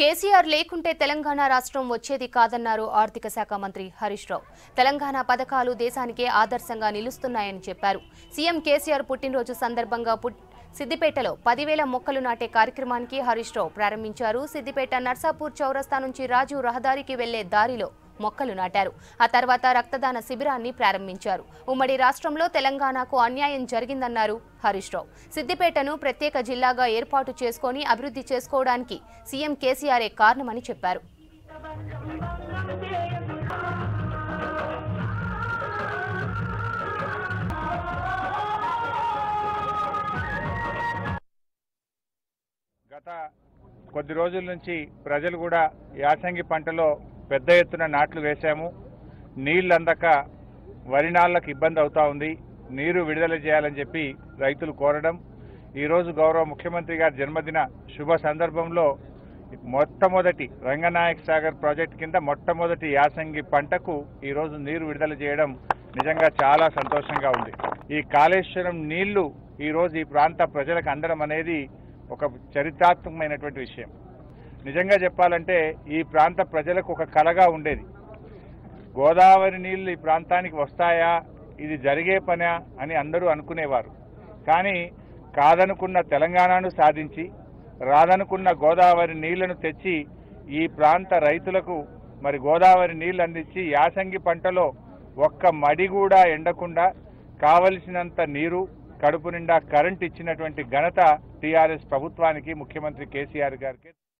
కేసీఆర్ లేకుంటే తెలంగాణ రాష్ట్రం వచ్చేది కాదన్నారు ఆర్థిక శాఖ మంత్రి హరీష్ రావు తెలంగాణ పథకాలు దేశానికే ఆదర్శంగా నిలుస్తున్నాయని చెప్పారు సీఎం కేసీఆర్ పుట్టినరోజు సందర్భంగా పుట్- సిద్దిపేటలో పదివేల మొక్కలు నాటే కార్యక్రమానికి హరీష్ రావు ప్రారంభించారు సిద్దిపేట నర్సాపూర్ చౌరస్తా నుంచి రాజు రహదారికి వెళ్లే దారిలో మొక్కలు నాటారు ఆ తర్వాత రక్తదాన శిబిరాన్ని ప్రారంభించారు ఉమ్మడి రాష్ట్రంలో తెలంగాణకు అన్యాయం జరిగిందన్నారు హరీష్ రావు సిద్దిపేటను ప్రత్యేక జిల్లాగా ఏర్పాటు చేసుకొని అభివృద్ధి చేసుకోవడానికి సీఎం కేసీఆరే కారణమని చెప్పారు గత కొద్ది రోజుల నుంచి ప్రజలు కూడా యాసంగి పంటలో పెద్ద ఎత్తున నాట్లు వేశాము నీళ్ళు అందక వరి నాళ్ళకు ఇబ్బంది అవుతా ఉంది నీరు విడుదల చేయాలని చెప్పి రైతులు కోరడం ఈరోజు గౌరవ ముఖ్యమంత్రి గారి జన్మదిన శుభ సందర్భంలో మొట్టమొదటి రంగనాయక్ సాగర్ ప్రాజెక్ట్ కింద మొట్టమొదటి యాసంగి పంటకు ఈరోజు నీరు విడుదల చేయడం నిజంగా చాలా సంతోషంగా ఉంది ఈ కాళేశ్వరం నీళ్లు ఈరోజు ఈ ప్రాంత ప్రజలకు అందడం అనేది ఒక చరిత్రాత్మకమైనటువంటి విషయం నిజంగా చెప్పాలంటే ఈ ప్రాంత ప్రజలకు ఒక కలగా ఉండేది గోదావరి నీళ్లు ఈ ప్రాంతానికి వస్తాయా ఇది జరిగే పనా అని అందరూ అనుకునేవారు కానీ కాదనుకున్న తెలంగాణను సాధించి రాదనుకున్న గోదావరి నీళ్లను తెచ్చి ఈ ప్రాంత రైతులకు మరి గోదావరి నీళ్లు అందించి యాసంగి పంటలో ఒక్క మడి కూడా ఎండకుండా కావలసినంత నీరు కడుపు నిండా కరెంట్ ఇచ్చినటువంటి ఘనత టీఆర్ఎస్ ప్రభుత్వానికి ముఖ్యమంత్రి కేసీఆర్ గారికి